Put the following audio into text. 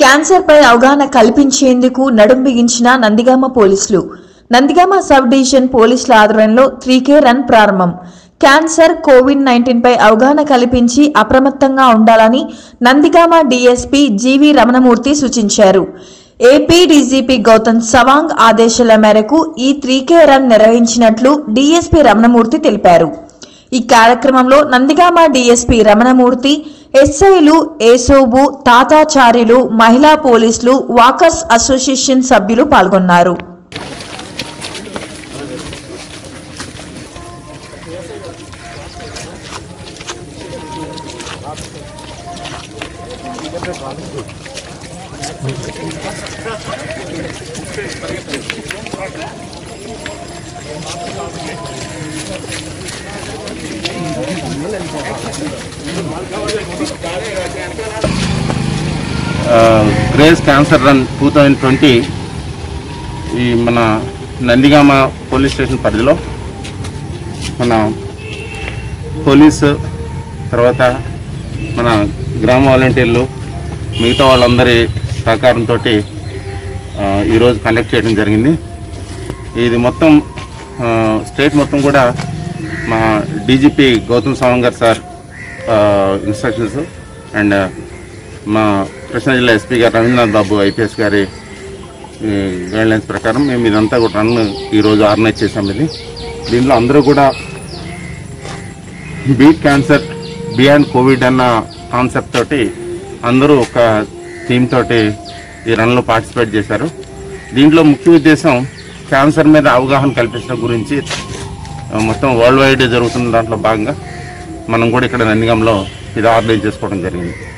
cancer పై అవగాహన కల్పించేందుకు నడుం బిగించిన నందిగామ పోలీసులు నందిగామ సబ్ డివిజన్ పోలీసుల ఆధ్వర్యంలో త్రీ కే రన్ ప్రారంభం క్యాన్సర్ కోవిడ్ నైన్టీన్ పై అవగాహన కల్పించి అప్రమత్తంగా ఉండాలని నందిగామ డీఎస్పీ జీవి రమణమూర్తి సూచించారు ఏపీ డీజీపీ గౌతమ్ సవాంగ్ ఆదేశాల మేరకు ఈ త్రీ కే రన్ నిర్వహించినట్లు డీఎస్పీ రమణమూర్తి తెలిపారు ఈ కార్యక్రమంలో నందిగామ డీఎస్పీ రమణమూర్తి ఎస్ఐలు ఏసోబు తాతాచార్యులు మహిళా పోలీసులు వాకర్స్ అసోసియేషన్ సభ్యులు పాల్గొన్నారు grace cancer run two thousand twenty ఈ మన నందిగామ పోలీస్ స్టేషన్ పరిధిలో మన పోలీసు తర్వాత మన గ్రామ వాలంటీర్లు మిగతా వాళ్ళందరి సహకారంతో ఈరోజు కండక్ట్ చేయడం జరిగింది ఇది మొత్తం ఆ, స్టేట్ మొత్తం కూడా మా డీజీపీ గౌతమ్ సవాంగ్ గారు సార్ ఆ, ఇన్స్ట్రక్షన్స్ అండ్ మా కృష్ణా జిల్లా ఎస్పీ గారు రవీంద్రనాథ్ బాబు ఐపీఎస్ గారి గైడ్ లైన్స్ ప్రకారం మేము ఇదంతా కూడా రన్ ఈరోజు ఆర్గనైజ్ చేసాం ఇది దీంట్లో అందరూ కూడా బీట్ క్యాన్సర్ బియాండ్ కోవిడ్ అన్న కాన్సెప్ట్ తోటి అందరూ ఒక థీమ్ తోటి ఈ రన్లో పార్టిసిపేట్ చేశారు దీంట్లో ముఖ్య ఉద్దేశం క్యాన్సర్ మీద అవగాహన కల్పించడం గురించి ఆ, మొత్తం వరల్డ్ వైడ్ జరుగుతున్న దాంట్లో భాగంగా మనం కూడా ఇక్కడ నందిగంలో ఇది ఆర్గనైజ్ చేసుకోవడం జరిగింది